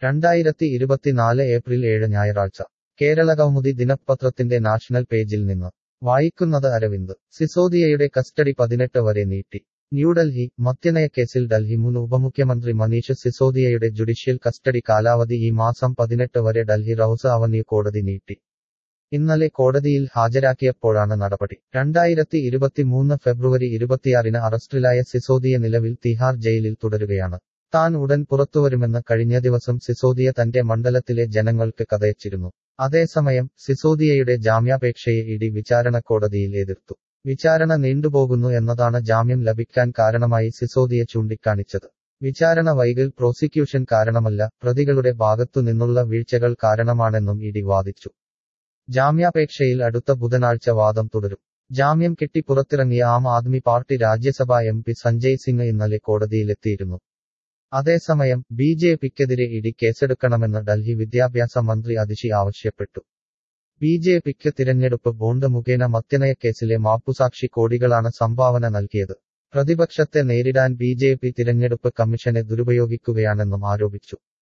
രണ്ടായിരത്തി ഇരുപത്തിനാല് ഏപ്രിൽ ഏഴ് ഞായറാഴ്ച കേരളകൗമുദി ദിനപത്രത്തിന്റെ നാഷണൽ പേജിൽ നിന്ന് വായിക്കുന്നത് അരവിന്ദ് സിസോദിയയുടെ കസ്റ്റഡി പതിനെട്ട് വരെ നീട്ടി ന്യൂഡൽഹി മദ്യനയക്കേസിൽ ഡൽഹി മുൻ ഉപമുഖ്യമന്ത്രി മനീഷ് സിസോദിയയുടെ ജുഡീഷ്യൽ കസ്റ്റഡി കാലാവധി ഈ മാസം പതിനെട്ട് വരെ ഡൽഹി റൌസ് അവന്യൂ കോടതി നീട്ടി ഇന്നലെ കോടതിയിൽ ഹാജരാക്കിയപ്പോഴാണ് നടപടി രണ്ടായിരത്തി ഇരുപത്തിമൂന്ന് ഫെബ്രുവരി ഇരുപത്തിയാറിന് അറസ്റ്റിലായ സിസോദിയ നിലവിൽ തിഹാർ ജയിലിൽ തുടരുകയാണ് താൻ ഉടൻ പുറത്തുവരുമെന്ന് കഴിഞ്ഞ ദിവസം സിസോദിയ തന്റെ മണ്ഡലത്തിലെ ജനങ്ങൾക്ക് കഥയച്ചിരുന്നു അതേസമയം സിസോദിയയുടെ ജാമ്യാപേക്ഷയെ ഇടി വിചാരണ കോടതിയിൽ എതിർത്തു വിചാരണ നീണ്ടുപോകുന്നു എന്നതാണ് ജാമ്യം ലഭിക്കാൻ കാരണമായി സിസോദിയ ചൂണ്ടിക്കാണിച്ചത് വിചാരണ വൈകൽ പ്രോസിക്യൂഷൻ കാരണമല്ല പ്രതികളുടെ ഭാഗത്തു നിന്നുള്ള വീഴ്ചകൾ കാരണമാണെന്നും ഇടി വാദിച്ചു ജാമ്യാപേക്ഷയിൽ അടുത്ത ബുധനാഴ്ച വാദം തുടരും ജാമ്യം കിട്ടി പുറത്തിറങ്ങിയ Aam Aadmi party Rajya Sabha M P Sanjay Singh ഇന്നലെ കോടതിയിലെത്തിയിരുന്നു അതേസമയം ബി ജെ പിക്കെതിരെ ഇടി കേസെടുക്കണമെന്ന് ഡൽഹി വിദ്യാഭ്യാസ മന്ത്രി അതിഷി ആവശ്യപ്പെട്ടു ബി ജെ പിക്ക് തിരഞ്ഞെടുപ്പ് ബോണ്ട് മുഖേന മദ്യനയക്കേസിലെ മാപ്പുസാക്ഷി കോടികളാണ് സംഭാവന നൽകിയത് പ്രതിപക്ഷത്തെ നേരിടാൻ ബി ജെ പി തിരഞ്ഞെടുപ്പ് കമ്മീഷനെ ദുരുപയോഗിക്കുകയാണെന്നും ആരോപിച്ചു